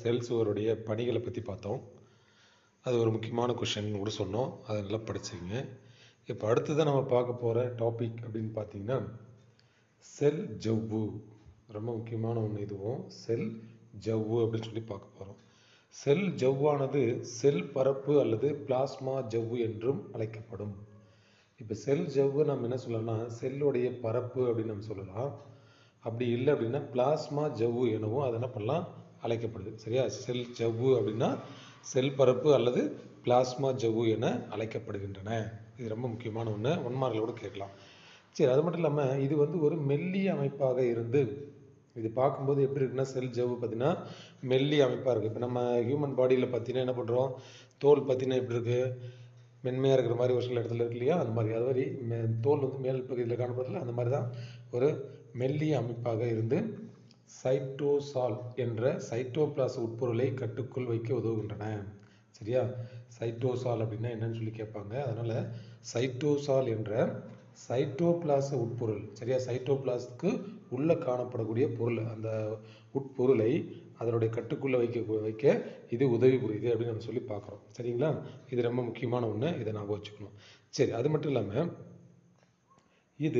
செல் சுவருடைய பணிகளை பற்றி பார்த்தோம் அது ஒரு முக்கியமான கொஷின் கூட சொன்னோம் அதை நல்லா படிச்சுங்க இப்போ அடுத்ததான் நம்ம பார்க்க போகிற டாபிக் அப்படின்னு பார்த்தீங்கன்னா செல் ஜவ்வு ரொம்ப முக்கியமான ஒன்று இதுவும் செல் ஜவ்வு அப்படின்னு சொல்லி பார்க்க போகிறோம் செல் ஜவ்வானது செல் பரப்பு அல்லது பிளாஸ்மா ஜவ்வு என்றும் அழைக்கப்படும் இப்போ செல் ஜவ்வு நம்ம என்ன சொல்லலாம்னா செல்லுடைய பரப்பு அப்படின்னு நம்ம சொல்லலாம் அப்படி இல்லை அப்படின்னா பிளாஸ்மா ஜவ்வு எனவும் அது என்ன பண்ணலாம் அழைக்கப்படுது சரியா செல் ஜவ்வு அப்படின்னா செல் பரப்பு அல்லது பிளாஸ்மா ஜவ்வு என அழைக்கப்படுகின்றன இது ரொம்ப முக்கியமான ஒன்று ஒன்மார்களோடு கேட்கலாம் சரி அது மட்டும் இல்லாமல் இது வந்து ஒரு மெல்லிய அமைப்பாக இருந்து இது பார்க்கும்போது எப்படி இருக்குன்னா செல் ஜவ்வு பார்த்தீங்கன்னா மெல்லிய அமைப்பாக இருக்குது இப்போ நம்ம ஹியூமன் பாடியில் பார்த்தீங்கன்னா என்ன பண்ணுறோம் தோல் பார்த்தீங்கன்னா எப்படி இருக்குது மென்மையாக இருக்கிற மாதிரி ஒரு சில இடத்துல இருக்கு இல்லையா அந்த மாதிரி அது மாதிரி மே- தோல் வந்து மேல் பகுதியில் காணப்படுறதுல அந்த மாதிரி தான் ஒரு மெல்லிய அமைப்பாக இருந்து சைட்டோசால் என்ற சைட்டோபிளாஸ் உட்பொருளை கட்டுக்குள் வைக்க உதவுகின்றன சரியா சைட்டோசால் அப்படின்னா என்னன்னு சொல்லி கேட்பாங்க அதனால சைட்டோசால் என்ற சைட்டோபிளாச உட்பொருள் சரியா சைட்டோபிளாஸ்க்கு உள்ள காணப்படக்கூடிய பொருள் அந்த உட்பொருளை அதனுடைய கட்டுக்குள்ள வைக்க வைக்க இது உதவி புரியுது அப்படின்னு நம்ம சொல்லி பார்க்குறோம் சரிங்களா இது ரொம்ப முக்கியமான ஒன்று இதை ஞாபகம் வச்சுக்கணும் சரி அது மட்டும் இல்லாமல் இது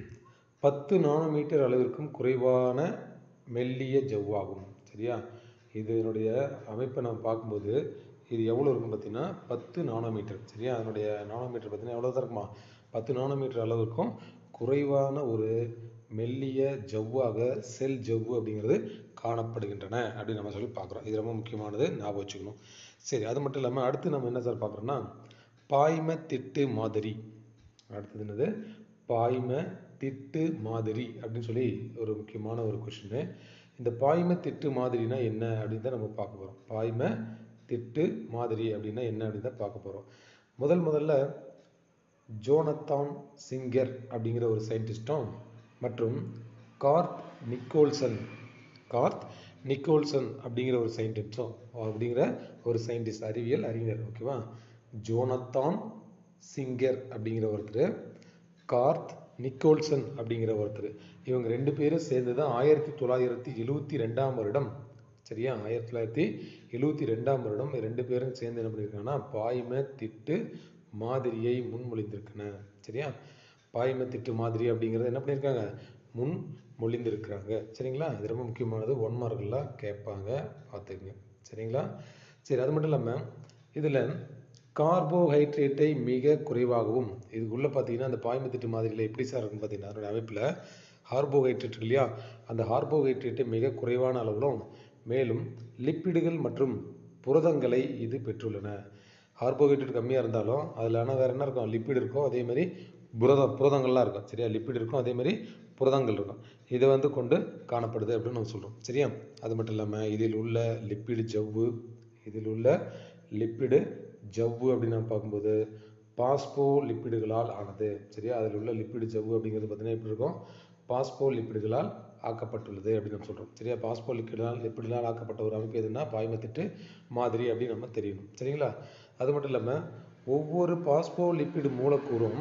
பத்து நானோமீட்டர் அளவிற்கும் குறைவான மெல்லிய ஜவ்வாகும் சரியா இதனுடைய அமைப்பை நம்ம பார்க்கும்போது இது எவ்வளோ இருக்கும் பார்த்தீங்கன்னா பத்து நானோமீட்டர் சரியா அதனுடைய நானோமீட்டர் பார்த்தீங்கன்னா எவ்வளோ தான் இருக்குமா பத்து நானோமீட்டர் அளவிற்கும் குறைவான ஒரு மெல்லிய ஜவ்வாக செல் ஜவ்வு அப்படிங்கிறது காணப்படுகின்றன அப்படின்னு நம்ம சொல்லி பார்க்குறோம் இது ரொம்ப முக்கியமானது ஞாபகம் வச்சுக்கணும் சரி அது மட்டும் இல்லாமல் அடுத்து நம்ம என்ன சார் பார்க்குறோம்னா பாய்ம திட்டு மாதிரி அடுத்தது என்னது பாய்ம திட்டு மாதிரி அப்படின்னு சொல்லி ஒரு முக்கியமான ஒரு கொஷின் இந்த பாய்ம திட்டு மாதிரினா என்ன அப்படின்னு தான் நம்ம பார்க்க போகிறோம் பாய்ம திட்டு மாதிரி அப்படின்னா என்ன அப்படின்னு தான் பார்க்க போகிறோம் முதல் முதல்ல ஜோனத்தான் சிங்கர் அப்படிங்கிற ஒரு சயின்டிஸ்டும் மற்றும் கார்த் நிக்கோல்சன் கார்த் நிக்கோல்சன் அப்படிங்கிற ஒரு சயின்டிஸ்டும் அப்படிங்கிற ஒரு சயின்டிஸ்ட் அறிவியல் அறிஞர் ஓகேவா ஜோனத்தான் சிங்கர் அப்படிங்கிற ஒருத்தர் கார்த் நிக்கோல்சன் அப்படிங்கிற ஒருத்தர் இவங்க ரெண்டு பேரும் சேர்ந்து தான் ஆயிரத்தி தொள்ளாயிரத்தி எழுவத்தி ரெண்டாம் வருடம் சரியா ஆயிரத்தி தொள்ளாயிரத்தி எழுவத்தி ரெண்டாம் வருடம் ரெண்டு பேரும் சேர்ந்து என்ன பண்ணியிருக்காங்கன்னா பாய்ம திட்டு மாதிரியை முன்மொழிந்திருக்கன சரியா பாய்ம திட்டு மாதிரி அப்படிங்கிறத என்ன பண்ணியிருக்காங்க முன் மொழிந்திருக்கிறாங்க சரிங்களா இது ரொம்ப முக்கியமானது ஒன் மார்க்கெல்லாம் கேட்பாங்க பார்த்துக்குங்க சரிங்களா சரி அது மட்டும் இல்லாமல் இதில் கார்போஹைட்ரேட்டை மிக குறைவாகவும் இதுக்குள்ளே பார்த்தீங்கன்னா அந்த பாய்மத்திட்டு மாதிரியில் எப்படி சார் இருக்குன்னு பார்த்தீங்கன்னா அதனுடைய அமைப்பில் கார்போஹைட்ரேட் இருக்கு இல்லையா அந்த கார்போஹைட்ரேட்டை மிக குறைவான அளவிலும் மேலும் லிப்பிடுகள் மற்றும் புரதங்களை இது பெற்றுள்ளன கார்போஹைட்ரேட் கம்மியாக இருந்தாலும் அதில் ஆனால் வேறு என்ன இருக்கும் லிப்பிட் இருக்கும் அதே மாதிரி புரதம் புரதங்கள்லாம் இருக்கும் சரியா லிப்பிட் இருக்கும் அதே மாதிரி புரதங்கள் இருக்கும் இதை வந்து கொண்டு காணப்படுது அப்படின்னு நம்ம சொல்கிறோம் சரியா அது மட்டும் இல்லாமல் இதில் உள்ள லிப்பிடு ஜவ்வு இதில் உள்ள லிப்பிடு ஜவ்வு அப்படின்னு நம்ம பார்க்கும்போது பாஸ்போ லிப்பிடுகளால் ஆனது சரியா அதில் உள்ள லிப்பிடு ஜவ்வு அப்படிங்கிறது பார்த்தீங்கன்னா எப்படி இருக்கும் பாஸ்போ லிப்பிடுகளால் ஆக்கப்பட்டுள்ளது அப்படின்னு நம்ம சொல்கிறோம் சரியா பாஸ்போ லிப்பிடால் லிப்பிடுகளால் ஆக்கப்பட்ட ஒரு அமைப்பு எதுன்னா பாய்மத்திட்டு மாதிரி அப்படின்னு நம்ம தெரியணும் சரிங்களா அது மட்டும் இல்லாமல் ஒவ்வொரு பாஸ்போ லிப்பிடு மூலக்கூறும்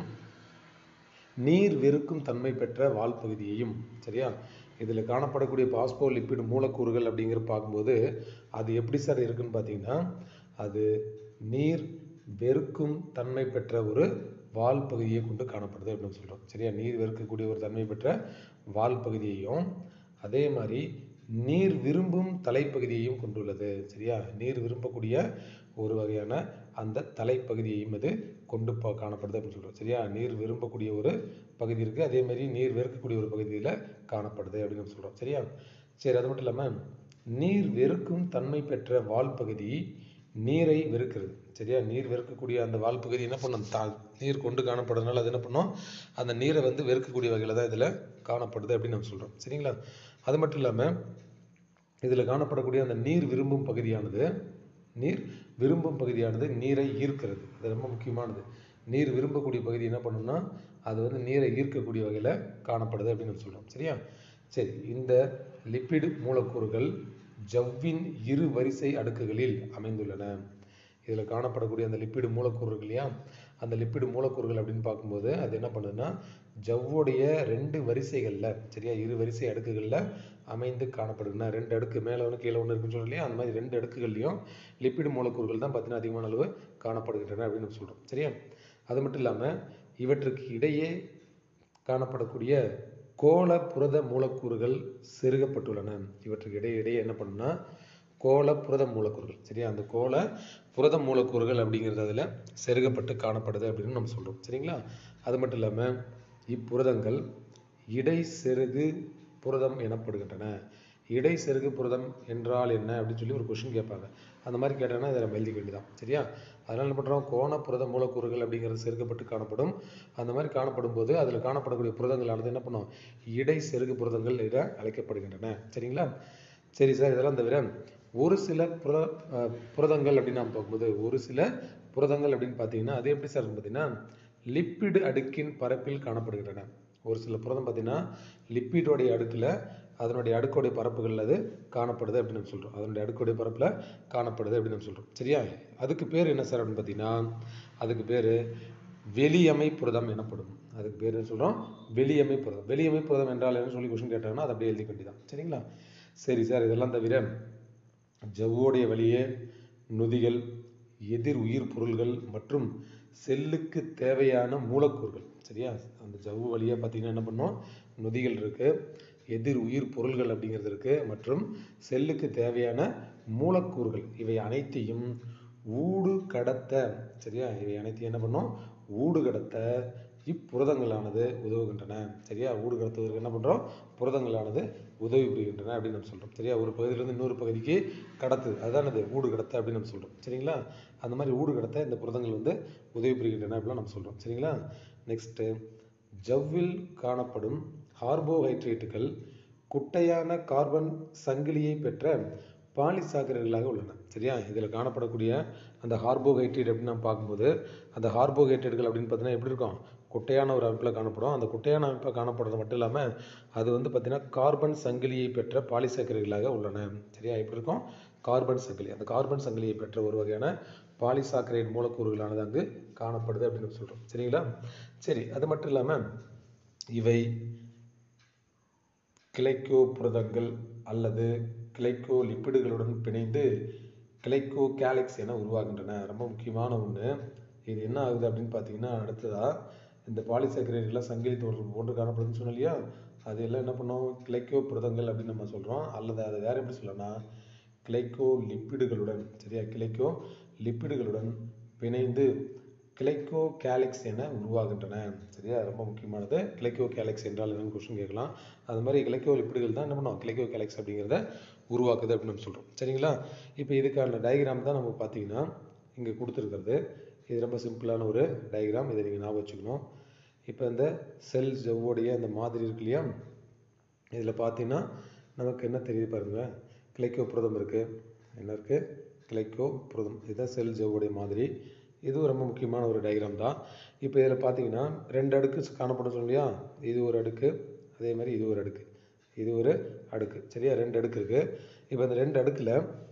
நீர் வெறுக்கும் தன்மை பெற்ற வால் பகுதியையும் சரியா இதில் காணப்படக்கூடிய பாஸ்போ லிப்பிட் மூலக்கூறுகள் அப்படிங்கிற பார்க்கும்போது அது எப்படி சார் இருக்குன்னு பார்த்தீங்கன்னா அது நீர் வெறுக்கும் தன்மை பெற்ற ஒரு வால் பகுதியை கொண்டு காணப்படுது அப்படின்னு சொல்கிறோம் சரியா நீர் வெறுக்கக்கூடிய ஒரு தன்மை பெற்ற வால் பகுதியையும் அதே மாதிரி நீர் விரும்பும் தலைப்பகுதியையும் கொண்டுள்ளது சரியா நீர் விரும்பக்கூடிய ஒரு வகையான அந்த தலைப்பகுதியையும் அது கொண்டு பா காணப்படுது அப்படின்னு சொல்கிறோம் சரியா நீர் விரும்பக்கூடிய ஒரு பகுதி இருக்குது அதே மாதிரி நீர் வெறுக்கக்கூடிய ஒரு பகுதியில் காணப்படுது அப்படின்னு நம்ம சொல்கிறோம் சரியா சரி அது மட்டும் இல்லாமல் நீர் வெறுக்கும் தன்மை பெற்ற வால் பகுதி நீரை வெறுக்கிறது சரியா நீர் வெறுக்கக்கூடிய அந்த வால் பகுதி என்ன பண்ணும் தா நீர் கொண்டு காணப்படுறதுனால அது என்ன பண்ணும் அந்த நீரை வந்து வெறுக்கக்கூடிய வகையில் தான் இதில் காணப்படுது அப்படின்னு நம்ம சொல்கிறோம் சரிங்களா அது மட்டும் இல்லாமல் இதில் காணப்படக்கூடிய அந்த நீர் விரும்பும் பகுதியானது நீர் விரும்பும் பகுதியானது நீரை ஈர்க்கிறது அது ரொம்ப முக்கியமானது நீர் விரும்பக்கூடிய பகுதி என்ன பண்ணும்னா அது வந்து நீரை ஈர்க்கக்கூடிய வகையில் காணப்படுது அப்படின்னு நம்ம சொல்கிறோம் சரியா சரி இந்த லிப்பிடு மூலக்கூறுகள் ஜவ்வின் இரு வரிசை அடுக்குகளில் அமைந்துள்ளன இதில் காணப்படக்கூடிய அந்த லிப்பிடு மூலக்கூறுகள் இல்லையா அந்த லிப்பிடு மூலக்கூறுகள் அப்படின்னு பார்க்கும்போது அது என்ன பண்ணுதுன்னா ஜவ்வுடைய ரெண்டு வரிசைகளில் சரியா இரு வரிசை அடுக்குகளில் அமைந்து காணப்படுதுன்னா ரெண்டு அடுக்கு மேலே ஒன்று கீழே ஒன்று இருக்குன்னு சொல்லலையா அந்த மாதிரி ரெண்டு அடுக்குகள்லையும் லிப்பிடு மூலக்கூறுகள் தான் பார்த்தீங்கன்னா அதிகமான அளவு காணப்படுகின்றன அப்படின்னு நம்ம சொல்கிறோம் சரியா அது மட்டும் இல்லாமல் இவற்றுக்கு இடையே காணப்படக்கூடிய கோள புரத மூலக்கூறுகள் செருகப்பட்டுள்ளன இவற்றுக்கு இடையே இடையே என்ன பண்ணுன்னா கோள புரத மூலக்கூறுகள் சரியா அந்த கோள புரத மூலக்கூறுகள் அப்படிங்கிறது அதில் செருகப்பட்டு காணப்படுது அப்படின்னு நம்ம சொல்கிறோம் சரிங்களா அது மட்டும் இல்லாமல் இப்புரதங்கள் இடை செருகு புரதம் எனப்படுகின்றன இடை செருகு புரதம் என்றால் என்ன அப்படின்னு சொல்லி ஒரு கொஷின் கேட்பாங்க அந்த மாதிரி கேட்டாங்கன்னா இதை நம்ம எழுதிக்க வேண்டியதான் சரியா அதனால் என்ன பண்ணுறோம் கோண புரத மூலக்கூறுகள் அப்படிங்கிறது செருக்கப்பட்டு காணப்படும் அந்த மாதிரி காணப்படும் போது அதில் காணப்படக்கூடிய புரதங்களானது என்ன பண்ணும் இடை செருகு புரதங்கள் என அழைக்கப்படுகின்றன சரிங்களா சரி சார் இதெல்லாம் தவிர ஒரு சில புர அஹ் புரதங்கள் அப்படின்னு நாம் பார்க்கும்போது ஒரு சில புரதங்கள் அப்படின்னு பார்த்தீங்கன்னா அது எப்படி சார் இருக்கும் பார்த்தீங்கன்னா லிப்பிடு அடுக்கின் பரப்பில் காணப்படுகின்றன ஒரு சில புரதம் பார்த்தீங்கன்னா லிப்பிடோடைய அடுக்கில் அதனுடைய அடுக்குடைய பரப்புகள் அது காணப்படுது அப்படின்னு நம்ம சொல்கிறோம் அதனுடைய அடுக்குடைய பரப்பில் காணப்படுது அப்படின்னு நம்ம சொல்கிறோம் சரியா அதுக்கு பேர் என்ன சார் அப்படின்னு பார்த்தீங்கன்னா அதுக்கு பேர் வெளியமை புரதம் எனப்படும் அதுக்கு பேர் என்ன சொல்கிறோம் வெளியமை புரதம் வெளியமை புரதம் என்றால் என்ன சொல்லி கொஸ்டின் கேட்டாங்கன்னா அதை அப்படியே எழுதி வேண்டியதான் சரிங்களா சரி சார் இதெல்லாம் தவிர ஜவ்வோடைய வழியே நொதிகள் எதிர் உயிர் பொருள்கள் மற்றும் செல்லுக்கு தேவையான மூலக்கூறுகள் சரியா அந்த ஜவ்வு வழியாக பார்த்தீங்கன்னா என்ன பண்ணோம் நொதிகள் இருக்கு எதிர் உயிர் பொருள்கள் அப்படிங்கிறது இருக்கு மற்றும் செல்லுக்கு தேவையான மூலக்கூறுகள் இவை அனைத்தையும் ஊடு கடத்த சரியா இவை அனைத்தையும் என்ன பண்ணோம் ஊடு கடத்த இப்புரதங்களானது உதவுகின்றன சரியா ஊடு கடத்துவதற்கு என்ன பண்றோம் புரதங்களானது உதவி புரிகின்றன அப்படின்னு நம்ம சொல்றோம் சரியா ஒரு பகுதியிலிருந்து இன்னொரு பகுதிக்கு கடத்துது அதுதான் அது ஊடு கடத்த அப்படின்னு நம்ம சொல்றோம் சரிங்களா அந்த மாதிரி ஊடு கடத்த இந்த புரதங்கள் வந்து உதவி புரிகின்றன அப்படின்னு நம்ம சொல்றோம் சரிங்களா நெக்ஸ்ட் ஜவ்வில் காணப்படும் கார்போஹைட்ரேட்டுகள் குட்டையான கார்பன் சங்கிலியை பெற்ற பாலிசாக்கரைடுகளாக உள்ளன சரியா இதில் காணப்படக்கூடிய அந்த கார்போஹைட்ரேட் அப்படின்னு நம்ம பார்க்கும்போது அந்த கார்போஹைட்ரேட்டுகள் அப்படின்னு பார்த்தீங்கன்னா எப்படி இருக்கும் குட்டையான ஒரு அமைப்பில் காணப்படும் அந்த குட்டையான அமைப்பில் காணப்படுறது மட்டும் இல்லாமல் அது வந்து பார்த்தீங்கன்னா கார்பன் சங்கிலியை பெற்ற பாலிசாக்கரைடுகளாக உள்ளன சரியா எப்படி இருக்கும் கார்பன் சங்கிலி அந்த கார்பன் சங்கிலியை பெற்ற ஒரு வகையான பாலிசாக்கரைடு மூலக்கூறுகளானது அங்கு காணப்படுது அப்படின்னு நம்ம சொல்கிறோம் சரிங்களா சரி அது மட்டும் இல்லாமல் இவை கிளைக்கோ புரதங்கள் அல்லது கிளைக்கோ லிப்பிடுகளுடன் பிணைந்து கிளைக்கோ கேலக்ஸ் என உருவாகின்றன ரொம்ப முக்கியமான ஒன்று இது என்ன ஆகுது அப்படின்னு பார்த்தீங்கன்னா அடுத்ததா இந்த பாலிசாக்கரைடுகள்லாம் சங்கிலி தொடர்பு போன்று காணப்படுதுன்னு சொன்னோம் இல்லையா அது எல்லாம் என்ன பண்ணும் கிளைக்கோ புரதங்கள் அப்படின்னு நம்ம சொல்கிறோம் அல்லது அதை வேற எப்படி சொல்லலாம் கிளைக்கோ லிப்பிடுகளுடன் சரியா கிளைக்கோ லிப்பிடுகளுடன் பிணைந்து கிளைக்கோ கேலக்ஸ் என உருவாகின்றன சரியா ரொம்ப முக்கியமானது கிளைக்கோ கேலக்ஸ் என்றால் என்னன்னு கொஸ்டின் கேட்கலாம் அது மாதிரி கிளைக்கோ லிப்பிடுகள் தான் என்ன பண்ணும் கிளைக்கோ கேலக்ஸ் அப்படிங்கிறத உருவாக்குது அப்படின்னு நம்ம சொல்கிறோம் சரிங்களா இப்போ இதுக்கான டயக்ராம் தான் நம்ம பார்த்தீங்கன்னா இங்கே கொடுத்துருக்கிறது இது ரொம்ப சிம்பிளான ஒரு டயக்ராம் இதை நீங்கள் ஞாபகம் வச்சுக்கணும் இப்போ இந்த செல் ஜவ்வோடைய அந்த மாதிரி இருக்கு இல்லையா இதில் பார்த்தீங்கன்னா நமக்கு என்ன தெரியுது பாருங்க கிளைக்கோ புரதம் இருக்குது என்ன இருக்குது கிளைக்கோ புரதம் இதுதான் செல் ஜவ்வுடைய மாதிரி இதுவும் ரொம்ப முக்கியமான ஒரு டயக்ராம் தான் இப்போ இதில் பார்த்தீங்கன்னா ரெண்டு அடுக்கு காணப்படும் இல்லையா இது ஒரு அடுக்கு அதே மாதிரி இது ஒரு அடுக்கு இது ஒரு அடுக்கு சரியா ரெண்டு அடுக்கு இருக்குது இப்போ இந்த ரெண்டு அடுக்கில்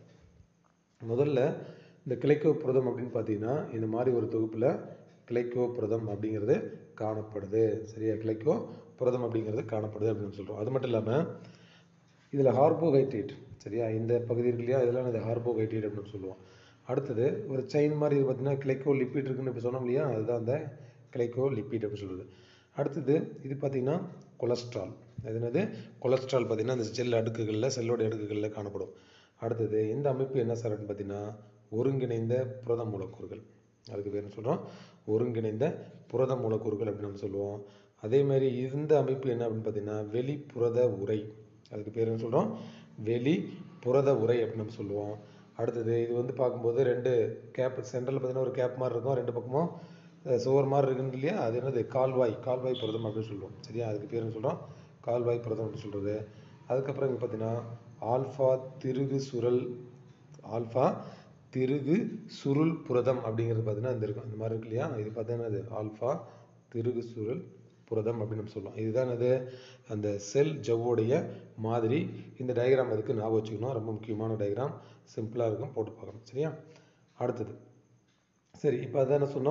முதல்ல இந்த கிளைக்கோ புரதம் அப்படின்னு பார்த்தீங்கன்னா இந்த மாதிரி ஒரு தொகுப்பில் கிளைக்கோ புரதம் அப்படிங்கிறது காணப்படுது சரியா கிளைக்கோ புரதம் அப்படிங்கிறது காணப்படுது அப்படின்னு சொல்கிறோம் அது மட்டும் இல்லாமல் இதில் கார்போஹைட்ரேட் சரியா இந்த பகுதி இருக்கு இல்லையா இதெல்லாம் இந்த கார்போஹைட்ரேட் அப்படின்னு சொல்லுவோம் அடுத்தது ஒரு செயின் மாதிரி இது பார்த்தீங்கன்னா கிளைக்கோ லிப்பிட் இருக்குன்னு இப்போ சொன்னோம் இல்லையா அதுதான் அந்த கிளைக்கோ லிப்பிட் அப்படின்னு சொல்கிறது அடுத்தது இது பார்த்தீங்கன்னா கொலஸ்ட்ரால் அது என்னது கொலஸ்ட்ரால் பார்த்தீங்கன்னா இந்த செல் அடுக்குகளில் செல்லோட அடுக்குகளில் காணப்படும் அடுத்தது இந்த அமைப்பு என்ன சார் அப்படின்னு பார்த்தீங்கன்னா ஒருங்கிணைந்த புரத மூலக்கூறுகள் அதுக்கு பேர் என்ன சொல்கிறோம் ஒருங்கிணைந்த புரத மூலக்கூறுகள் அப்படின்னு நம்ம சொல்லுவோம் அதே மாதிரி இந்த அமைப்பு என்ன அப்படின்னு பார்த்தீங்கன்னா வெளிப்புரத உரை அதுக்கு பேர் என்ன சொல்கிறோம் வெளி புரத உரை அப்படின்னு நம்ம சொல்லுவோம் அடுத்தது இது வந்து பார்க்கும்போது ரெண்டு கேப் சென்டரில் பார்த்தீங்கன்னா ஒரு கேப் மாதிரி இருக்கும் ரெண்டு பக்கமும் அஹ், சுவர் மாதிரி இருக்குன்னு இல்லையா அது என்னது கால்வாய் கால்வாய் புரதம் அப்படின்னு சொல்லுவோம் சரியா அதுக்கு பேர் என்ன சொல்கிறோம் கால்வாய் புரதம் அப்படின்னு சொல்கிறது அதுக்கப்புறம் இங்கே பார்த்தீங்கன்னா ஆல்ஃபா திருகு சுரல் ஆல்ஃபா திருகு சுருள் புரதம் அப்படிங்கிறது பார்த்தீங்கன்னா இந்த இருக்கும் இந்த மாதிரி இருக்கு இல்லையா இது பார்த்தீங்கன்னா இது ஆல்ஃபா திருகு சுருள் புரதம் அப்படின்னு நம்ம சொல்லுவோம் இதுதான் இது அந்த செல் ஜவ்வுடைய மாதிரி இந்த டயக்ராம் அதுக்கு ஞாபகம் வச்சுக்கணும் ரொம்ப முக்கியமான டயக்ராம் சிம்பிளாக இருக்கும் போட்டு பார்க்கணும் சரியா அடுத்தது சரி இப்போ அதான் என்ன சொன்னோம்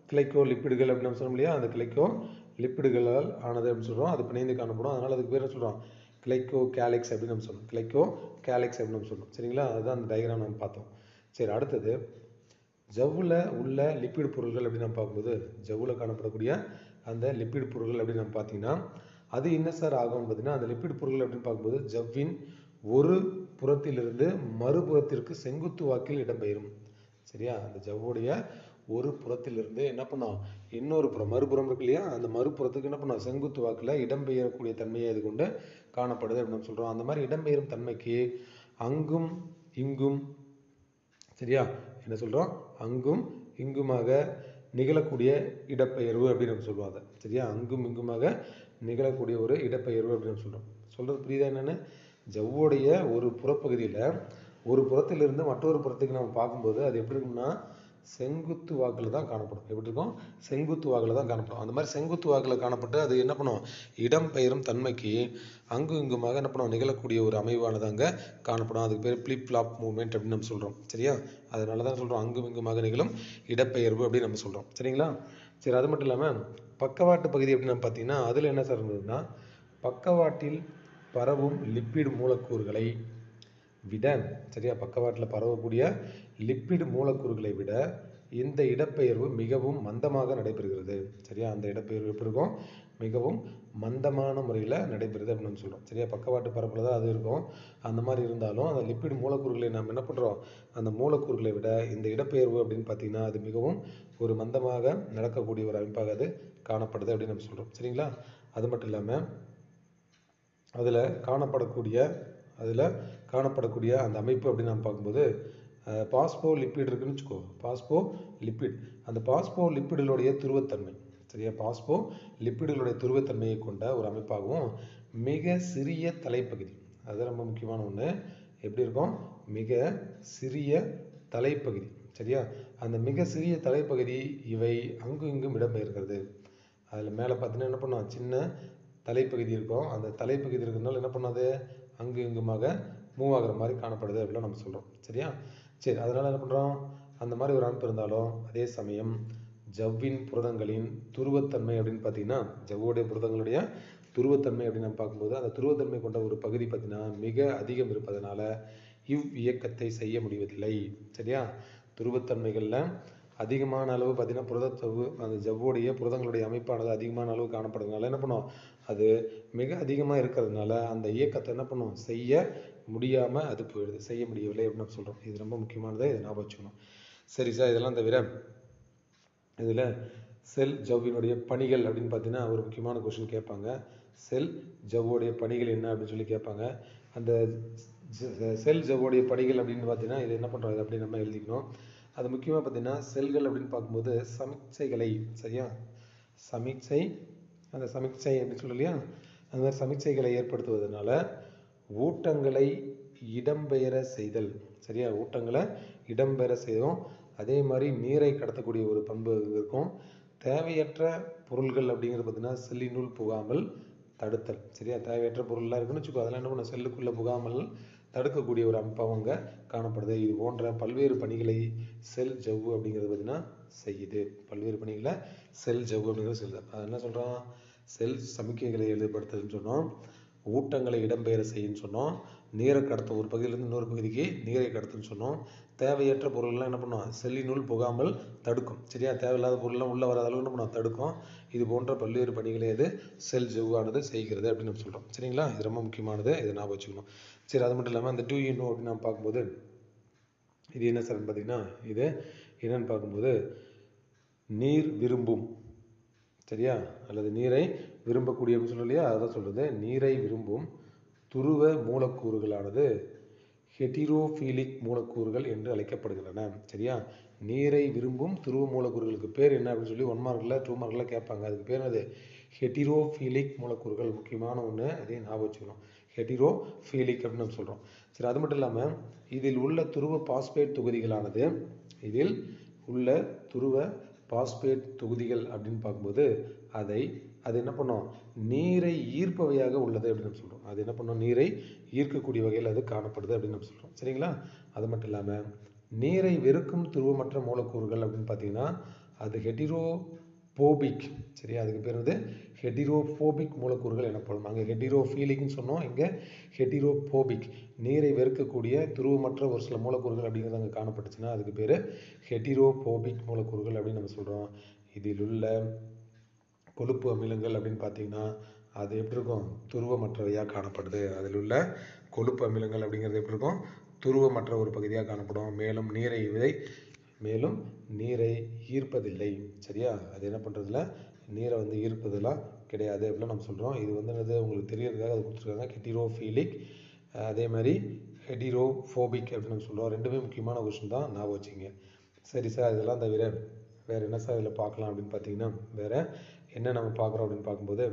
கிளைக்கோ லிப்பிடுகள் அப்படின்னு நம்ம சொல்றோம் இல்லையா அந்த கிளைக்கோ லிப்பிடுகளால் ஆனது அப்படின்னு சொல்றோம் அது பிணைந்து காணப்படும் அதனால அதுக்கு பேர் என்ன சொல்றோம் கிளைக்கோ கேலிக்ஸ் அப்படின்னு நம்ம சொல்றோம் கிளைக்கோ கேலிக்ஸ் அப்படின்னு நம்ம சொல்றோம் சரிங்களா அதுதான் அந்த டயக்ராம் நம்ம பார்த்தோம் சரி அடுத்தது ஜவ்வுல உள்ள லிப்பிட் பொருள்கள் அப்படின்னு நம்ம பார்க்கும்போது ஜவ்வுல காணப்படக்கூடிய அந்த லிப்பிட் பொருள்கள் அப்படின்னு நம்ம பார்த்தீங்கன்னா அது என்ன சார் ஆகும் பார்த்தீங்கன்னா அந்த லிப்பிட் பொருள்கள் அப்படின்னு பார்க்கும்போது ஜவ்வின் ஒரு புறத்திலிருந்து மறுபுறத்திற்கு செங்குத்து வாக்கில் இடம்பெயரும் சரியா அந்த ஜவ்வுடைய ஒரு புறத்திலிருந்து என்ன பண்ணோம் இன்னொரு புறம் மறுபுறம் இருக்கு இல்லையா அந்த மறுபுறத்துக்கு என்ன பண்ணோம் செங்குத்து வாக்கில் இடம்பெயரக்கூடிய தன்மையை இது கொண்டு காணப்படுது அப்படின்னு நம்ம சொல்றோம் அந்த மாதிரி இடம்பெயரும் தன்மைக்கு அங்கும் இங்கும் சரியா என்ன சொல்றோம் அங்கும் இங்குமாக நிகழக்கூடிய இடப்பெயர்வு அப்படின்னு நம்ம சொல்லுவோம் அதை சரியா அங்கும் இங்குமாக நிகழக்கூடிய ஒரு இடப்பெயர்வு அப்படின்னு நம்ம சொல்றோம் சொல்றது புரியுதா என்னன்னு ஜவ்வுடைய ஒரு புறப்பகுதியில ஒரு புறத்திலிருந்து மற்றொரு புறத்துக்கு நம்ம பார்க்கும்போது அது எப்படி இருக்கும்னா செங்குத்து வாக்கில் தான் காணப்படும் எப்படி இருக்கும் செங்குத்து வாக்கில் தான் காணப்படும் அந்த மாதிரி செங்குத்து வாக்கில் காணப்பட்டு அது என்ன பண்ணும் இடம் பெயரும் தன்மைக்கு அங்கும் இங்குமாக என்ன பண்ணும் நிகழக்கூடிய ஒரு அமைவானது அங்கே காணப்படும் அதுக்கு பேர் பிளிப் ஃப்ளாப் மூவ்மெண்ட் அப்படின்னு நம்ம சொல்கிறோம் சரியா அதனால தான் சொல்கிறோம் அங்கும் இங்குமாக நிகழும் இடப்பெயர்வு அப்படின்னு நம்ம சொல்கிறோம் சரிங்களா சரி அது மட்டும் இல்லாமல் பக்கவாட்டு பகுதி அப்படின்னு நம்ம பார்த்தீங்கன்னா அதில் என்ன சார் இருந்ததுன்னா பக்கவாட்டில் பரவும் லிப்பிட் மூலக்கூறுகளை விட சரியா பக்கவாட்டில் பரவக்கூடிய லிப்பிட் மூலக்கூறுகளை விட இந்த இடப்பெயர்வு மிகவும் மந்தமாக நடைபெறுகிறது சரியா அந்த இடப்பெயர்வு எப்படி இருக்கும் மிகவும் மந்தமான முறையில் நடைபெறுது அப்படின்னு நம்ம சொல்றோம் சரியா பக்கவாட்டு பரப்பில் தான் அது இருக்கும் அந்த மாதிரி இருந்தாலும் அந்த லிப்பிட் மூலக்கூறுகளை நாம் என்ன பண்ணுறோம் அந்த மூலக்கூறுகளை விட இந்த இடப்பெயர்வு அப்படின்னு பார்த்தீங்கன்னா அது மிகவும் ஒரு மந்தமாக நடக்கக்கூடிய ஒரு அமைப்பாக அது காணப்படுது அப்படின்னு நம்ம சொல்றோம் சரிங்களா அது மட்டும் இல்லாமல் அதில் காணப்படக்கூடிய அதில் காணப்படக்கூடிய அந்த அமைப்பு அப்படின்னு நம்ம பார்க்கும்போது பாஸ்போ லிப்பிட் இருக்குன்னு வச்சுக்கோ பாஸ்போ லிப்பிட் அந்த பாஸ்போ லிப்பிடுகளுடைய துருவத்தன்மை சரியா பாஸ்போ லிப்பிடுகளுடைய துருவத்தன்மையை கொண்ட ஒரு அமைப்பாகவும் மிக சிறிய தலைப்பகுதி அது ரொம்ப முக்கியமான ஒன்று எப்படி இருக்கும் மிக சிறிய தலைப்பகுதி சரியா அந்த மிக சிறிய தலைப்பகுதி இவை அங்கும் இங்கும் இடம்பெயர்கிறது அதில் மேலே பார்த்தீங்கன்னா என்ன பண்ணும் சின்ன தலைப்பகுதி இருக்கும் அந்த தலைப்பகுதி இருக்கிறதுனால என்ன பண்ணாது அங்கு இங்குமாக மூவ் ஆகுற மாதிரி காணப்படுது அப்படிலாம் நம்ம சொல்கிறோம் சரியா சரி அதனால என்ன பண்ணுறோம் அந்த மாதிரி ஒரு அமைப்பு இருந்தாலும் அதே சமயம் ஜவ்வின் புரதங்களின் துருவத்தன்மை அப்படின்னு பார்த்தீங்கன்னா ஜவ்வுடைய புரதங்களுடைய துருவத்தன்மை அப்படின்னு நம்ம பார்க்கும்போது அந்த துருவத்தன்மை கொண்ட ஒரு பகுதி பார்த்தீங்கன்னா மிக அதிகம் இருப்பதனால இவ் இயக்கத்தை செய்ய முடிவதில்லை சரியா துருவத்தன்மைகளில் அதிகமான அளவு பார்த்தீங்கன்னா புரதத்தவு அந்த ஜவ்வுடைய புரதங்களுடைய அமைப்பானது அதிகமான அளவு காணப்படுறதுனால என்ன பண்ணும் அது மிக அதிகமாக இருக்கிறதுனால அந்த இயக்கத்தை என்ன பண்ணும் செய்ய முடியாமல் அது போயிடுது செய்ய முடியவில்லை அப்படின்னு நம்ம சொல்கிறோம் இது ரொம்ப முக்கியமானதை இதை ஞாபகம் வச்சுக்கணும் சரி சார் இதெல்லாம் தவிர இதில் செல் ஜவ்வினுடைய பணிகள் அப்படின்னு பார்த்தீங்கன்னா ஒரு முக்கியமான கொஸ்டின் கேட்பாங்க செல் ஜவ்வுடைய பணிகள் என்ன அப்படின்னு சொல்லி கேட்பாங்க அந்த செல் ஜவ்வுடைய பணிகள் அப்படின்னு பார்த்தீங்கன்னா இது என்ன பண்ணுறது அப்படின்னு நம்ம எழுதிக்கணும் அது முக்கியமாக பார்த்தீங்கன்னா செல்கள் அப்படின்னு பார்க்கும்போது சமிக்சைகளை சரியா சமிக்சை அந்த சமிக்சை அப்படின்னு சொல்லு இல்லையா அந்த மாதிரி சமிக்சைகளை ஏற்படுத்துவதனால ஊட்டங்களை இடம்பெயர செய்தல் சரியா ஊட்டங்களை இடம்பெயர செய்யும் அதே மாதிரி நீரை கடத்தக்கூடிய ஒரு பண்பு இருக்கும் தேவையற்ற பொருள்கள் அப்படிங்கிறது பார்த்தீங்கன்னா செல்லினுள் புகாமல் தடுத்தல் சரியா தேவையற்ற பொருள்லாம் இருக்குன்னு வச்சுக்கோ அதெல்லாம் என்ன பண்ண செல்லுக்குள்ளே புகாமல் தடுக்கக்கூடிய ஒரு அமைப்பாக அங்கே காணப்படுது இது போன்ற பல்வேறு பணிகளை செல் ஜவ்வு அப்படிங்கிறது பார்த்தீங்கன்னா செய்யுது பல்வேறு பணிகளை செல் ஜவ்வு அப்படிங்கிறது செய்யுது அது என்ன சொல்கிறோம் செல் சமிக்கைகளை எழுதப்படுத்துதுன்னு சொன்னோம் ஊட்டங்களை இடம்பெயர செய்யுன்னு சொன்னோம் நீரை கடத்தும் ஒரு பகுதியிலேருந்து இன்னொரு பகுதிக்கு நீரை கடத்துன்னு சொன்னோம் தேவையற்ற பொருள்லாம் என்ன பண்ணும் செல்லினுள் புகாமல் தடுக்கும் சரியா தேவையில்லாத பொருள்லாம் உள்ள வராத அளவு என்ன பண்ணும் தடுக்கும் இது போன்ற பல்வேறு பணிகளை இது செல் ஜவ்வானது செய்கிறது அப்படின்னு நம்ம சொல்கிறோம் சரிங்களா இது ரொம்ப முக்கியமானது இதை ஞாபகம் வச்சுக்கணும் சரி அது மட்டும் இல்லாமல் அந்த டூ யூனோ அப்படின்னு நம்ம பார்க்கும்போது இது என்ன சார் பார்த்தீங்கன்னா இது என்னன்னு பார்க்கும்போது நீர் விரும்பும் சரியா அல்லது நீரை விரும்பக்கூடிய அப்படின்னு சொல்லலையா அதான் சொல்றது நீரை விரும்பும் துருவ மூலக்கூறுகளானது ஹெட்டிரோஃபீலிக் மூலக்கூறுகள் என்று அழைக்கப்படுகின்றன சரியா நீரை விரும்பும் துருவ மூலக்கூறுகளுக்கு பேர் என்ன அப்படின்னு சொல்லி ஒன் மார்க்கில் டூ மார்க்கில் கேட்பாங்க அதுக்கு பேர் அது ஹெட்டிரோஃபீலிக் மூலக்கூறுகள் முக்கியமான ஒன்று அதையும் ஞாபகம் வச்சுக்கணும் ஹெட்டிரோஃபீலிக் அப்படின்னு நம்ம சொல்கிறோம் சரி அது மட்டும் இல்லாமல் இதில் உள்ள துருவ பாஸ்பேட் தொகுதிகளானது இதில் உள்ள துருவ பாஸ்பேட் தொகுதிகள் அப்படின்னு பார்க்கும்போது அதை அது என்ன பண்ணும் நீரை ஈர்ப்பவையாக உள்ளது அப்படின்னு நம்ம சொல்கிறோம் அது என்ன பண்ணும் நீரை ஈர்க்கக்கூடிய வகையில் அது காணப்படுது அப்படின்னு நம்ம சொல்கிறோம் சரிங்களா அது மட்டும் இல்லாமல் நீரை வெறுக்கும் துருவமற்ற மூலக்கூறுகள் அப்படின்னு பார்த்தீங்கன்னா அது ஹெட்டிரோபோபிக் சரியா அதுக்கு பேர் வந்து ஹெட்டிரோபோபிக் மூலக்கூறுகள் எனப்படும் அங்கே ஹெட்டிரோஃபீலிக்னு சொன்னோம் இங்கே ஹெட்டிரோபோபிக் நீரை வெறுக்கக்கூடிய துருவமற்ற ஒரு சில மூலக்கூறுகள் அப்படிங்கிறது அங்கே காணப்பட்டுச்சுன்னா அதுக்கு பேர் ஹெட்டிரோபோபிக் மூலக்கூறுகள் அப்படின்னு நம்ம சொல்கிறோம் இதில் உள்ள கொழுப்பு அமிலங்கள் அப்படின்னு பார்த்தீங்கன்னா அது எப்படி இருக்கும் துருவமற்றவையாக காணப்படுது அதில் உள்ள கொழுப்பு அமிலங்கள் அப்படிங்கிறது எப்படி இருக்கும் துருவமற்ற ஒரு பகுதியாக காணப்படும் மேலும் நீரை விதை மேலும் நீரை ஈர்ப்பதில்லை சரியா அது என்ன பண்ணுறதுல நீரை வந்து ஈர்ப்பதெல்லாம் கிடையாது அப்படிலாம் நம்ம சொல்கிறோம் இது வந்து என்னது உங்களுக்கு தெரியறதுக்காக அது கொடுத்துருக்காங்க ஹெட்டிரோஃபீலிக் அதே மாதிரி ஹெட்டிரோஃபோபிக் அப்படின்னு நம்ம சொல்கிறோம் ரெண்டுமே முக்கியமான கொஷின் தான் ஞாபகம் வச்சுங்க சரி சார் இதெல்லாம் தவிர வேறு என்ன சார் இதில் பார்க்கலாம் அப்படின்னு பார்த்தீங்கன்னா வேறு என்ன நம்ம பார்க்குறோம் அப்படின்னு பார்க்கும்போது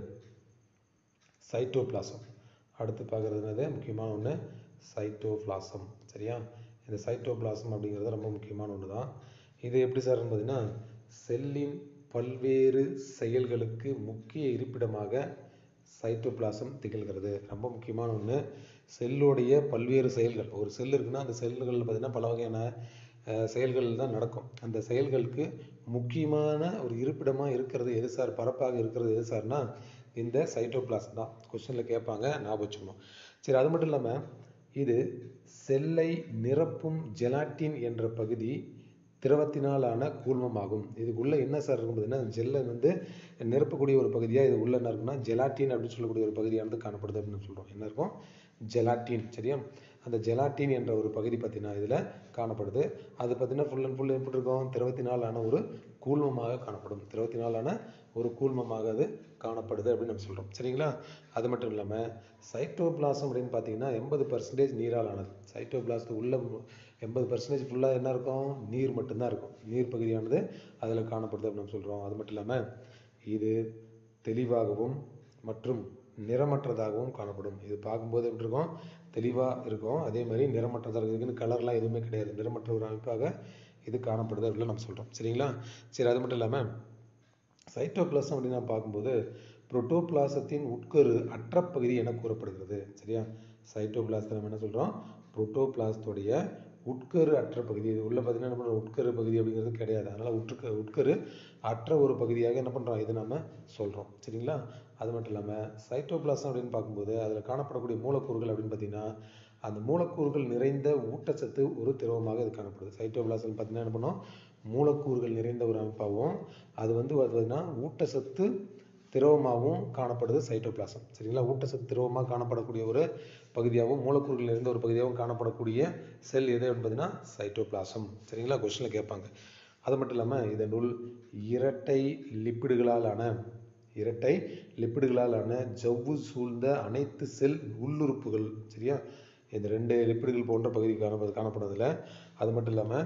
சைட்டோபிளாசம் அடுத்து பார்க்குறது என்னது முக்கியமான ஒன்று சைட்டோபிளாசம் சரியா இந்த சைட்டோபிளாசம் அப்படிங்கிறது ரொம்ப முக்கியமான ஒன்று தான் இது எப்படி சார்னு பார்த்தீங்கன்னா செல்லின் பல்வேறு செயல்களுக்கு முக்கிய இருப்பிடமாக சைட்டோபிளாசம் திகழ்கிறது ரொம்ப முக்கியமான ஒன்று செல்லுடைய பல்வேறு செயல்கள் ஒரு செல் இருக்குன்னா அந்த செல்லுகள் பார்த்தீங்கன்னா பல வகையான அஹ், செயல்கள் தான் நடக்கும் அந்த செயல்களுக்கு முக்கியமான ஒரு இருப்பிடமாக இருக்கிறது எது சார் பரப்பாக இருக்கிறது எது சார்னா இந்த சைட்டோபிளாசம் தான் கொஸ்டினில் கேட்பாங்க ஞாபகம் வச்சுக்கணும் சரி அது மட்டும் இல்லாமல் இது செல்லை நிரப்பும் ஜெலாட்டின் என்ற பகுதி திரவத்தினாலான கூழ்மமாகும் இதுக்குள்ள என்ன சார் இருக்கும் பார்த்தீங்கன்னா ஜெல்லை வந்து நிரப்பக்கூடிய ஒரு பகுதியாக இது உள்ள என்ன இருக்குன்னா ஜெலாட்டின் அப்படின்னு சொல்லக்கூடிய ஒரு பகுதியானது காணப்படுது அப்படின்னு சொல்கிறோம் என்ன இருக்கும் ஜெலாட்டின் சரியா அந்த ஜெலாட்டின் என்ற ஒரு பகுதி பார்த்தீங்கன்னா இதில் காணப்படுது அது பார்த்தீங்கன்னா ஃபுல் அண்ட் ஃபுல் எப்படி இருக்கும் திரவத்தினாலான ஒரு கூழ்மமாக காணப்படும் திரவத்தினாலான ஒரு கூழ்மமாக அது காணப்படுது அப்படின்னு நம்ம சொல்கிறோம் சரிங்களா அது மட்டும் இல்லாமல் சைட்டோபிளாசம் அப்படின்னு பார்த்தீங்கன்னா எண்பது பர்சன்டேஜ் நீரால் ஆனது சைட்டோபிளாஸ்து உள்ள எண்பது பர்சன்டேஜ் ஃபுல்லாக என்ன இருக்கும் நீர் மட்டும்தான் இருக்கும் நீர் பகுதியானது அதில் காணப்படுது அப்படின்னு நம்ம சொல்கிறோம் அது மட்டும் இல்லாமல் இது தெளிவாகவும் மற்றும் நிறமற்றதாகவும் காணப்படும் இது பார்க்கும்போது எப்படி இருக்கும் தெளிவாக இருக்கும் அதே மாதிரி நிறமற்றதாக இருக்குது இதுக்குன்னு கலர்லாம் எதுவுமே கிடையாது நிறமற்ற ஒரு அமைப்பாக இது காணப்படுது அப்படின்னு நம்ம சொல்கிறோம் சரிங்களா சரி அது மட்டும் இல்லாமல் சைட்டோபிளாசம் அப்படின்னு நான் பார்க்கும்போது புரோட்டோபிளாசத்தின் உட்கரு அற்ற பகுதி என கூறப்படுகிறது சரியா சைட்டோபிளாசத்தை நம்ம என்ன சொல்கிறோம் புரோட்டோபிளாசத்துடைய உட்கரு அற்ற பகுதி இது உள்ள பார்த்தீங்கன்னா என்ன பண்ணுறோம் உட்கரு பகுதி அப்படிங்கிறது கிடையாது அதனால் உட்க உட்கரு அற்ற ஒரு பகுதியாக என்ன பண்ணுறோம் இது நம்ம சொல்கிறோம் சரிங்களா அது மட்டும் இல்லாமல் சைட்டோபிளாசம் அப்படின்னு பார்க்கும்போது அதில் காணப்படக்கூடிய மூலக்கூறுகள் அப்படின்னு பார்த்தீங்கன்னா அந்த மூலக்கூறுகள் நிறைந்த ஊட்டச்சத்து ஒரு திரவமாக இது காணப்படுது சைட்டோபிளாசம் பார்த்தீங்கன்னா என்ன பண்ணோம் மூலக்கூறுகள் நிறைந்த ஒரு அமைப்பாகவும் அது வந்து பார்த்தீங்கன்னா ஊட்டச்சத்து திரவமாகவும் காணப்படுது சைட்டோபிளாசம் சரிங்களா ஊட்டச்சத்து திரவமாக காணப்படக்கூடிய ஒரு பகுதியாகவும் மூலக்கூறுகள் நிறைந்த ஒரு பகுதியாகவும் காணப்படக்கூடிய செல் எது அப்படின்னு பார்த்தீங்கன்னா சைட்டோபிளாசம் சரிங்களா கொஸ்டினில் கேட்பாங்க அது மட்டும் இல்லாமல் இதனுள் இரட்டை லிப்பிடுகளால் ஆன இரட்டை லிப்பிடுகளால் ஆன ஜவ்வு சூழ்ந்த அனைத்து செல் உள்ளுறுப்புகள் சரியா இந்த ரெண்டு லிப்பிடுகள் போன்ற பகுதி காணப்பது காணப்படுறதில்ல அது மட்டும் இல்லாமல்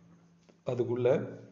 அதுக்குள்ள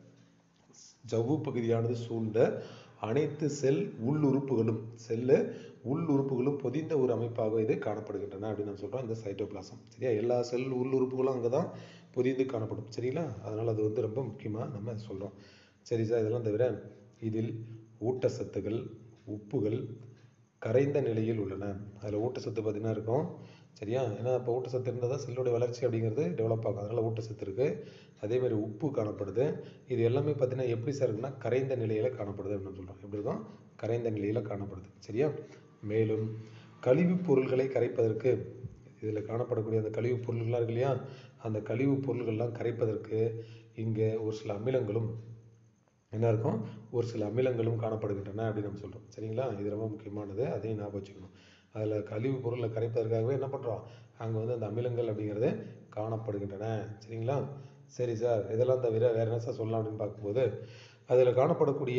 ஜவ்வு பகுதியானது சூழ்ந்த அனைத்து செல் உள்ளுறுப்புகளும் செல்லு உள்ளுறுப்புகளும் பொதிந்த ஒரு அமைப்பாக இது காணப்படுகின்றன அப்படின்னு நம்ம சொல்றோம் இந்த சைட்டோபிளாசம் சரியா எல்லா செல் உள்ளுறுப்புகளும் அங்கே தான் பொதிந்து காணப்படும் சரிங்களா அதனால் அது வந்து ரொம்ப முக்கியமாக நம்ம சொல்கிறோம் சரி சார் இதெல்லாம் தவிர இதில் ஊட்டச்சத்துகள் உப்புகள் கரைந்த நிலையில் உள்ளன அதில் ஊட்டச்சத்து பார்த்தீங்கன்னா இருக்கும் சரியா ஏன்னா இப்போ ஊட்டச்சத்து இருந்தால் தான் செல்லுடைய வளர்ச்சி அப்படிங்கிறது டெவலப் ஆகும் அதனால் ஊட்டச்சத்து இருக்குது அதே மாதிரி உப்பு காணப்படுது இது எல்லாமே பார்த்தீங்கன்னா எப்படி சார் இருக்குன்னா கரைந்த நிலையில் காணப்படுது அப்படின்னு சொல்கிறோம் எப்படி இருக்கும் கரைந்த நிலையில் காணப்படுது சரியா மேலும் கழிவுப் பொருள்களை கரைப்பதற்கு இதில் காணப்படக்கூடிய அந்த கழிவுப் பொருள்கள்லாம் இருக்கு இல்லையா அந்த கழிவுப் பொருள்கள்லாம் கரைப்பதற்கு இங்கே ஒரு சில அமிலங்களும் என்ன இருக்கும் ஒரு சில அமிலங்களும் காணப்படுகின்றன அப்படின்னு நம்ம சொல்கிறோம் சரிங்களா இது ரொம்ப முக்கியமானது அதையும் ஞாபகம் வச்சுக்கணும் அதில் கழிவு பொருளை கரைப்பதற்காகவே என்ன பண்ணுறோம் அங்கே வந்து அந்த அமிலங்கள் அப்படிங்கிறது காணப்படுகின்றன சரிங்களா சரி சார் இதெல்லாம் தவிர வேற என்ன சார் சொல்லலாம் அப்படின்னு பார்க்கும்போது அதில் காணப்படக்கூடிய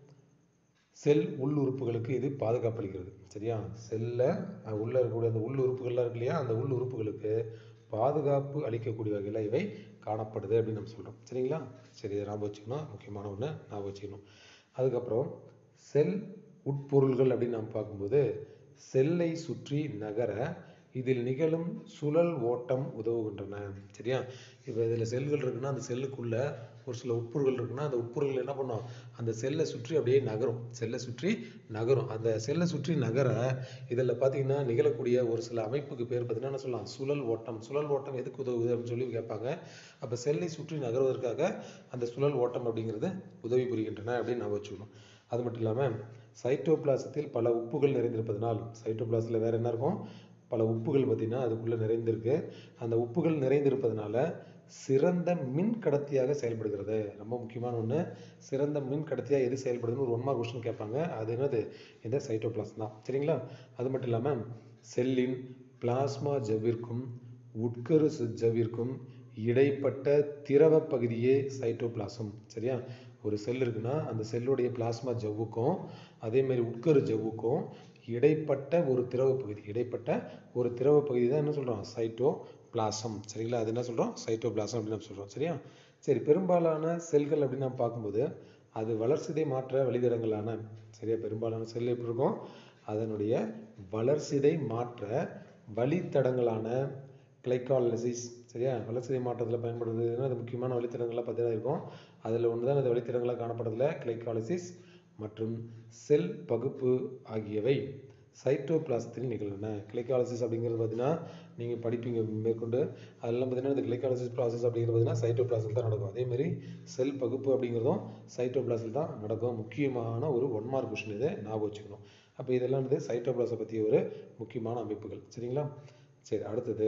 செல் உள்ளுறுப்புகளுக்கு இது பாதுகாப்பு அளிக்கிறது சரியா செல்ல அஹ், உள்ள இருக்கக்கூடிய அந்த உள்ளுறுப்புகள்லாம் இருக்கு இல்லையா அந்த உள்ளுறுப்புகளுக்கு பாதுகாப்பு அளிக்கக்கூடிய வகையில் இவை காணப்படுது அப்படின்னு நம்ம சொல்கிறோம் சரிங்களா சரி இதை ஞாபகம் வச்சுக்கணும் முக்கியமான ஒன்று ஞாபகம் வச்சுக்கணும் அதுக்கப்புறம் செல் உட்பொருள்கள் அப்படின்னு நாம் பார்க்கும்போது செல்லை சுற்றி நகர இதில் நிகழும் சுழல் ஓட்டம் உதவுகின்றன சரியா இப்போ இதில் செல்கள் இருக்குன்னா அந்த செல்லுக்குள்ள ஒரு சில உட்பொருள்கள் இருக்குன்னா அந்த உட்பொருள்கள் என்ன பண்ணும் அந்த செல்லை சுற்றி அப்படியே நகரும் செல்லை சுற்றி நகரும் அந்த செல்லை சுற்றி நகர இதில் பார்த்தீங்கன்னா நிகழக்கூடிய ஒரு சில அமைப்புக்கு பேர் பார்த்தீங்கன்னா என்ன சொல்லலாம் சுழல் ஓட்டம் சுழல் ஓட்டம் எதுக்கு உதவுது அப்படின்னு சொல்லி கேட்பாங்க அப்போ செல்லை சுற்றி நகர்வதற்காக அந்த சுழல் ஓட்டம் அப்படிங்கிறது உதவி புரிகின்றன அப்படின்னு நான் வச்சுக்கணும் அது மட்டும் இல்லாமல் சைட்டோபிளாசத்தில் பல உப்புகள் நிறைந்திருப்பதனால் சைட்டோபிளாஸில் வேற என்ன இருக்கும் பல உப்புகள் பார்த்தீங்கன்னா அதுக்குள்ளே நிறைந்திருக்கு அந்த உப்புகள் நிறைந்திருப்பதனால சிறந்த மின் கடத்தியாக செயல்படுகிறது ரொம்ப முக்கியமான ஒன்று சிறந்த மின் கடத்தியாக எது செயல்படுதுன்னு ஒரு ஒன் மார்க் கொஸ்டின் கேட்பாங்க அது என்னது இந்த சைட்டோபிளாஸ் தான் சரிங்களா அது மட்டும் இல்லாமல் செல்லின் பிளாஸ்மா ஜவ்விற்கும் உட்கரு ஜவ்விற்கும் இடைப்பட்ட திரவ பகுதியே சைட்டோபிளாசம் சரியா ஒரு செல் இருக்குன்னா அந்த செல்லுடைய பிளாஸ்மா ஜவ்வுக்கும் அதே மாதிரி உட்கரு ஜவ்வுக்கும் இடைப்பட்ட ஒரு திரவ பகுதி இடைப்பட்ட ஒரு திரவ பகுதி தான் என்ன சொல்றோம் சைட்டோ பிளாசம் சரிங்களா அது என்ன சொல்றோம் சைட்டோ பிளாசம் அப்படின்னு நம்ம சொல்றோம் சரியா சரி பெரும்பாலான செல்கள் அப்படின்னு நம்ம பார்க்கும்போது அது வளர்சிதை மாற்ற வழித்தடங்களான சரியா பெரும்பாலான செல் எப்படி இருக்கும் அதனுடைய வளர்சிதை மாற்ற வழித்தடங்களான கிளைகாலிசிஸ் சரியா வளர்சிதை மாற்றத்தில் பயன்படுத்துறதுன்னா அது முக்கியமான வழித்தடங்கள்லாம் பார்த்தீங்கன்னா இருக்கும் அதில் ஒன்று தான் அந்த வழித்தடங்களாக காணப்படுறதுல கிளைகாலிசிஸ் மற்றும் செல் பகுப்பு ஆகியவை சைட்டோபிளாசத்தில் நிகழ்ந்தன கிளைகாலிசிஸ் அப்படிங்கிறது பார்த்தீங்கன்னா நீங்கள் படிப்பீங்க மேற்கொண்டு அதெல்லாம் பார்த்தீங்கன்னா இந்த கிளைகாலிசிஸ் ப்ராசஸ் அப்படிங்கிறது பார்த்தீங்கன்னா சைட்டோபிளாசில் தான் நடக்கும் அதே மாதிரி செல் பகுப்பு அப்படிங்கிறதும் சைட்டோபிளாசில் தான் நடக்கும் முக்கியமான ஒரு ஒன் மார்க் கொஷின் இதை ஞாபகம் வச்சுக்கணும் அப்போ இதெல்லாம் வந்து சைட்டோபிளாஸை பற்றிய ஒரு முக்கியமான அமைப்புகள் சரிங்களா சரி அடுத்தது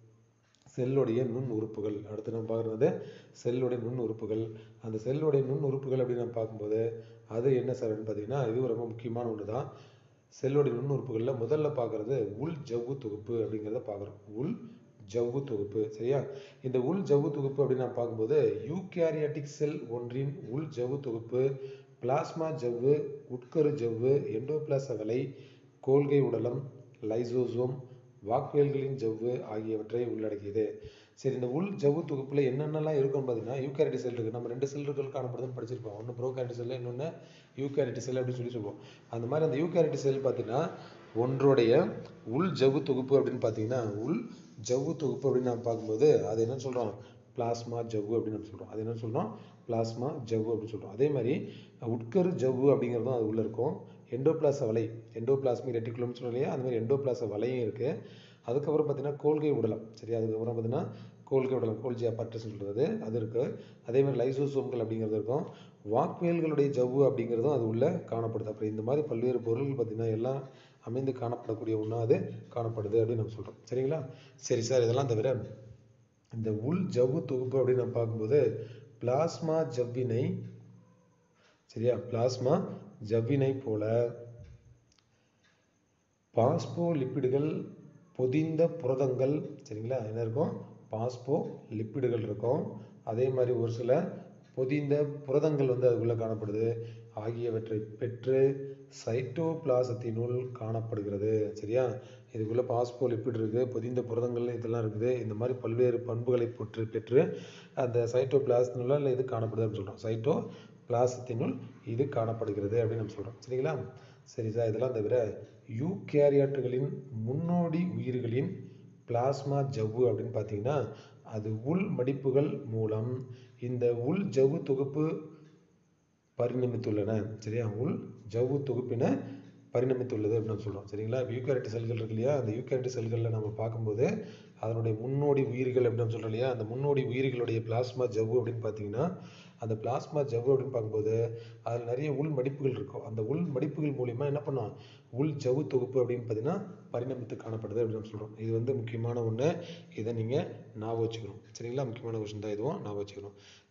செல்லுடைய நுண் உறுப்புகள் அடுத்து நம்ம பார்க்குறது செல்லுடைய நுண் உறுப்புகள் அந்த செல்லுடைய நுண் உறுப்புகள் அப்படின்னு நம்ம பார்க்கும்போது அது என்ன சார் பார்த்தீங்கன்னா இது ரொம்ப முக்கியமான ஒன்று தான் செல்லுடைய நுண் உறுப்புகளில் முதல்ல பார்க்குறது உள் ஜவ்வு தொகுப்பு அப்படிங்கிறத பார்க்குறோம் உள் ஜவ்வு தொகுப்பு சரியா இந்த உள் ஜவ்வு தொகுப்பு அப்படின்னு நான் பார்க்கும்போது யூகேரியாட்டிக் செல் ஒன்றின் உள் ஜவ்வு தொகுப்பு பிளாஸ்மா ஜவ்வு உட்கரு ஜவ்வு எண்டோபிளாச வலை கோல்கை உடலம் லைசோசோம் வாக்வேல்களின் ஜவ்வு ஆகியவற்றை உள்ளடக்கியது சரி இந்த உள் ஜவ்வு தொகுப்புல என்னென்னலாம் இருக்கும் பார்த்தீங்கன்னா யூகேரிட்டி செல் இருக்கு நம்ம ரெண்டு செல்கள் காணப்படுதுன்னு படிச்சிருப்போம் ஒன்று ப்ரோகேரிட்டி செல் இன்னொன்று யூகேரிட்டி செல் அப்படின்னு சொல்லி சொல்லுவோம் அந்த மாதிரி அந்த யூகேரிட்டி செல் பார்த்தீங்கன்னா ஒன்றுடைய உள் ஜவ்வு தொகுப்பு அப்படின்னு பார்த்தீங்கன்னா உள் ஜவ்வு தொகுப்பு அப்படின்னு நம்ம பார்க்கும்போது அது என்ன சொல்றோம் பிளாஸ்மா ஜவ்வு அப்படின்னு நம்ம சொல்றோம் அது என்ன சொல்றோம் பிளாஸ்மா ஜவ்வு அப்படின்னு சொல்றோம் அதே மாதிரி உட்கரு ஜவ்வு அப்படிங்கிறதும் அது உள்ள இருக்கும் எண்டோபிளாச வலை எண்டோபிளாஸ்மிக் ரெட்டிகுலம்னு சொல்றோம் இல்லையா அந்த மாதிரி எண்டோபிளாச வலையும் இருக்கு அதுக்கப்புறம் பார்த்தீங்கன்னா கோல்கை உடலம் சரி அதுக்கப்புறம் பார்த்தீங்கன்னா கோல்கை உடலம் கோல்ஜி அப்பார்டஸ் சொல்றது அது இருக்கு அதே மாதிரி லைசோசோம்கள் அப்படிங்கிறது இருக்கும் வாக்வேல்களுடைய ஜவ்வு அப்படிங்கிறதும் அது உள்ள காணப்படுது அப்புறம் இந்த மாதிரி பல்வேறு பொருள்கள் பார்த்தீங்கன்னா எல்லாம் அமைந்து காணப்படக்கூடிய ஒன்றா அது காணப்படுது அப்படின்னு நம்ம சொல்றோம் சரிங்களா சரி சார் இதெல்லாம் தவிர இந்த உள் ஜவ்வு தொகுப்பு அப்படின்னு நம்ம பார்க்கும்போது பிளாஸ்மா ஜவ்வினை சரியா பிளாஸ்மா ஜவ்வினை போல பாஸ்போ லிப்பிடுகள் பொதிந்த புரதங்கள் சரிங்களா என்ன இருக்கும் பாஸ்போ லிப்பிடுகள் இருக்கும் அதே மாதிரி ஒரு சில பொதிந்த புரதங்கள் வந்து அதுக்குள்ள காணப்படுது ஆகியவற்றை பெற்று சைட்டோபிளாசத்தினுள் காணப்படுகிறது சரியா இதுக்குள்ள பாஸ்போ லிப்பிட் இருக்கு பொதிந்த புரதங்கள் இதெல்லாம் இருக்குது இந்த மாதிரி பல்வேறு பண்புகளை பெற்று பெற்று அந்த சைட்டோபிளாசத்தினுள்ள இல்லை இது காணப்படுது அப்படின்னு சொல்றோம் சைட்டோ பிளாசத்தினுள் இது காணப்படுகிறது அப்படின்னு நம்ம சொல்றோம் சரிங்களா சரி சார் இதெல்லாம் தவிர யூகேரியாட்டுகளின் முன்னோடி உயிர்களின் பிளாஸ்மா ஜவ்வு அப்படின்னு பார்த்தீங்கன்னா அது உள் மடிப்புகள் மூலம் இந்த உள் ஜவ்வு தொகுப்பு பரிணமித்துள்ளன சரியா உள் ஜவ்வு தொகுப்பின பரிணமித்துள்ளது அப்படின்னு நம்ம சொல்றோம் சரிங்களா இப்போ யூகேரிட்டி செல்கள் இருக்கு இல்லையா அந்த யூகேரிட்டி செல்களில் நம்ம பார்க்கும்போது அதனுடைய முன்னோடி உயிர்கள் அப்படின்னு நம்ம சொல்றோம் இல்லையா அந்த முன்னோடி உயிர்களுடைய பிளாஸ்மா ஜவ்வு அப்படின்னு பார்த்தீங்கன்னா அந்த பிளாஸ்மா ஜவ்வு அப்படின்னு பார்க்கும்போது அதில் நிறைய உள் மடிப்புகள் இருக்கும் அந்த உள் மடிப்புகள் மூலியமா என்ன பண்ணும் உள் ஜவ்வு தொகுப்பு அப்படின்னு பார்த்தீங்கன்னா பரிணமித்து காணப்படுது அப்படின்னு நம்ம சொல்றோம் இது வந்து முக்கியமான ஒன்று இதை நீங்கள் ஞாபகம் வச்சுக்கணும் சரிங்களா முக்கியமான கொஸ்டின் தான் இதுவும் ஞாபகம் வச்சுக்கணும்